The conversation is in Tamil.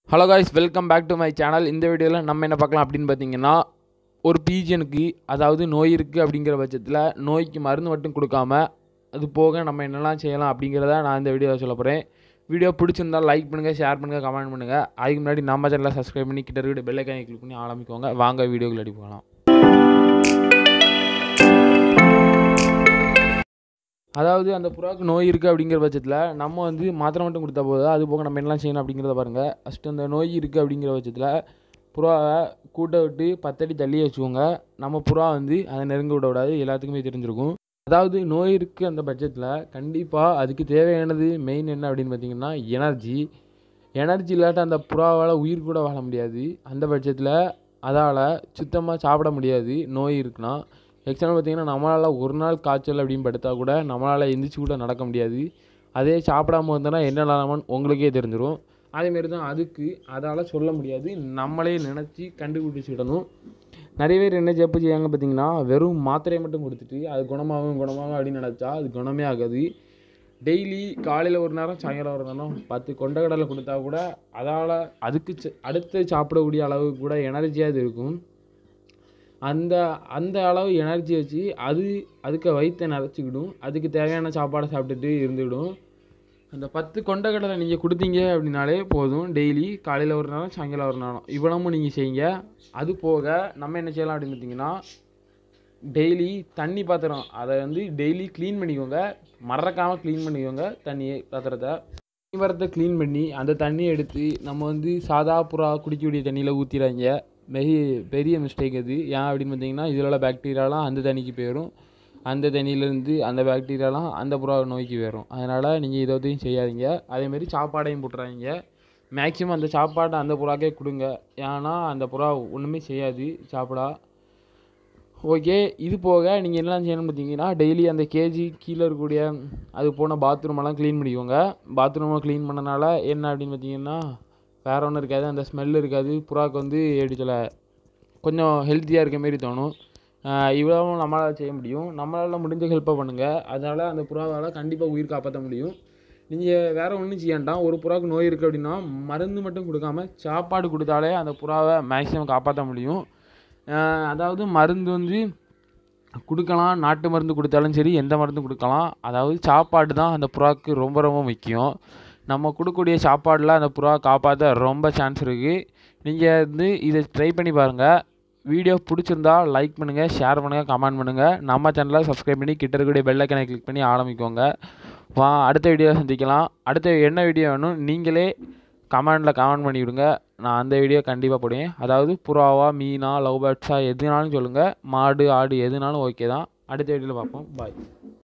hello guys welcome back to my channel இந்த வீடியோவில் நம்ம என்ன பார்க்கலாம் அப்படின்னு பார்த்தீங்கன்னா ஒரு பீஜனுக்கு அதாவது நோய் இருக்குது அப்படிங்கிற பட்சத்தில் நோய்க்கு மருந்து மட்டும் கொடுக்காம அது போக நம்ம என்னெல்லாம் செய்யலாம் அப்படிங்கிறத நான் இந்த வீடியோவில் சொல்ல போகிறேன் வீடியோ பிடிச்சிருந்தால் லைக் பண்ணுங்கள் ஷேர் பண்ணுங்கள் கமெண்ட் பண்ணுங்கள் அதுக்கு முன்னாடி நம்ம சேனலை சப்ஸ்கிரைப் பண்ணி கிட்ட இருக்க பெல்லைக்கானை கிளிக் பண்ணி ஆரம்பிக்கோங்க வாங்க வீடியோக்குள்ள அடி போகலாம் அதாவது அந்த புறாவுக்கு நோய் இருக்குது அப்படிங்கிற பட்சத்தில் நம்ம வந்து மாத்திரை மட்டும் கொடுத்தா போதும் அது போக நம்ம என்னலாம் செய்யணும் அப்படிங்கிறத பாருங்கள் ஃபஸ்ட்டு அந்த நோய் இருக்குது அப்படிங்கிற பட்சத்தில் புறாவை கூட்டை விட்டு பத்தடி தள்ளி வச்சுக்கோங்க நம்ம புறா வந்து அதை நெருங்க விட விடாது எல்லாத்துக்குமே தெரிஞ்சிருக்கும் அதாவது நோய் இருக்குது அந்த பட்சத்தில் கண்டிப்பாக அதுக்கு தேவையானது மெயின் என்ன அப்படின்னு பார்த்தீங்கன்னா எனர்ஜி எனர்ஜி இல்லாட்ட அந்த புறாவால் உயிர் கூட வாழ முடியாது அந்த பட்சத்தில் அதால் சுத்தமாக சாப்பிட முடியாது நோய் இருக்குன்னா எக்ஸாம்பிள் பார்த்தீங்கன்னா நம்மளால் ஒரு நாள் காய்ச்சல் அப்படின்னு படுத்தா கூட நம்மளால் எந்திரிச்சு கூட நடக்க முடியாது அதே சாப்பிடாம வந்தோன்னா என்ன நிலமன்னு உங்களுக்கே தெரிஞ்சிடும் அதேமாரி தான் அதுக்கு அதால் சொல்ல முடியாது நம்மளே நினச்சி கண்டுபிடிச்சிடணும் நிறைய பேர் என்ன ஜப்பு செய்யாங்க பார்த்தீங்கன்னா வெறும் மாத்திரையை மட்டும் கொடுத்துட்டு அது குணமாகும் குணமாகும் அப்படின்னு நினச்சா அது குணமே ஆகாது டெய்லி காலையில் ஒரு நேரம் சாயங்காலம் ஒரு நேரம் பத்து கொண்டக்கடலை கொடுத்தா கூட அதால் அதுக்கு ச- அடுத்து சாப்பிடக்கூடிய அளவுக்கு கூட எனர்ஜியாக அது இருக்கும் அந்த அந்த அளவு எனர்ஜி வச்சு அது அதுக்கு வயிற்றை நிறச்சிக்கிடும் அதுக்கு தேவையான சாப்பாடை சாப்பிட்டுட்டு இருந்துவிடும் அந்த பத்து கொண்டக்கடலை நீங்கள் கொடுத்தீங்க அப்படின்னாலே போதும் டெய்லி காலையில் ஒரு நேரம் சாயங்காலம் ஒரு நேரம் இவ்வளவும் நீங்கள் செய்யுங்க அது போக நம்ம என்ன செய்யலாம் அப்படின்னு பார்த்தீங்கன்னா டெய்லி தண்ணி பாத்திரம் அதை வந்து டெய்லி க்ளீன் பண்ணிக்கோங்க மறக்காமல் க்ளீன் பண்ணிக்கோங்க தண்ணி பாத்திரத்தை தண்ணி பாத்திரத்தை க்ளீன் பண்ணி அந்த தண்ணியை எடுத்து நம்ம வந்து சாதா புறா குடிக்கக்கூடிய தண்ணியில் ஊற்றிடாங்க பெரிய பெரிய மிஸ்டேக் அது ஏன் அப்படின்னு பார்த்தீங்கன்னா இதில் உள்ள பாக்டீரியாலாம் அந்த தண்ணிக்கு போயிடும் அந்த தண்ணியிலேருந்து அந்த பாக்டீரியாலாம் அந்த புறா நோய்க்கு போயிடும் அதனால் நீங்கள் இதை எதையும் செய்யாதீங்க அதேமாரி சாப்பாடையும் போட்டுறாதீங்க மேக்ஸிமம் அந்த சாப்பாட்டை அந்த புறாக்கே கொடுங்க ஏன்னா அந்த புறா ஒன்றுமே செய்யாது சாப்பிடா ஓகே இது போக நீங்கள் என்னலாம் செய்யணும்னு பார்த்தீங்கன்னா டெய்லி அந்த கேஜி கீழே இருக்கக்கூடிய அது போன பாத்ரூம் எல்லாம் க்ளீன் பண்ணிக்கோங்க பாத்ரூமை க்ளீன் பண்ணனால என்ன அப்படின்னு பார்த்தீங்கன்னா வேற ஒன்றும் இருக்காது அந்த ஸ்மெல் இருக்காது புறாக்கு வந்து எப்படி சொல்ல கொஞ்சம் ஹெல்த்தியாக இருக்க மாரி தோணும் ஆஹ் இவ்வளவும் நம்மளால் செய்ய முடியும் நம்மளால் முடிஞ்ச ஹெல்ப்பை பண்ணுங்கள் அதனால் அந்த புறாவால் கண்டிப்பாக உயிர் காப்பாற்ற முடியும் நீங்கள் வேறு ஒன்றும் செய்ய வேண்டாம் ஒரு புறாவுக்கு நோய் இருக்குது அப்படின்னா மருந்து மட்டும் கொடுக்காம சாப்பாடு கொடுத்தாலே அந்த புறாவை மேக்ஸிமம் காப்பாற்ற முடியும் ஆஹ் அதாவது மருந்து வந்து கொடுக்கலாம் நாட்டு மருந்து கொடுத்தாலும் சரி எந்த மருந்து கொடுக்கலாம் அதாவது சாப்பாடு தான் அந்த புறாவுக்கு ரொம்ப ரொம்ப முக்கியம் நம்ம கொடுக்கக்கூடிய சாப்பாடில் அந்த புறா காப்பாற்ற ரொம்ப சான்ஸ் இருக்குது நீங்கள் வந்து இதை ட்ரை பண்ணி பாருங்கள் வீடியோ பிடிச்சிருந்தா லைக் பண்ணுங்கள் ஷேர் பண்ணுங்கள் கமெண்ட் பண்ணுங்கள் நம்ம சேனலை சப்ஸ்கிரைப் பண்ணி கிட்ட இருக்கக்கூடிய பெல் ஐக்கனை கிளிக் பண்ணி ஆரம்பிக்கோங்க வா அடுத்த வீடியோ சந்திக்கலாம் அடுத்த என்ன வீடியோ வேணும் நீங்களே கமெண்டில் கமெண்ட் பண்ணி விடுங்க நான் அந்த வீடியோ கண்டிப்பாக போடுவேன் அதாவது புறாவா மீனா லவ் பேர்ட்ஸா எதுனாலும் சொல்லுங்கள் மாடு ஆடு எதுனாலும் ஓகே தான் அடுத்த வீடியோவில் பார்ப்போம் பாய்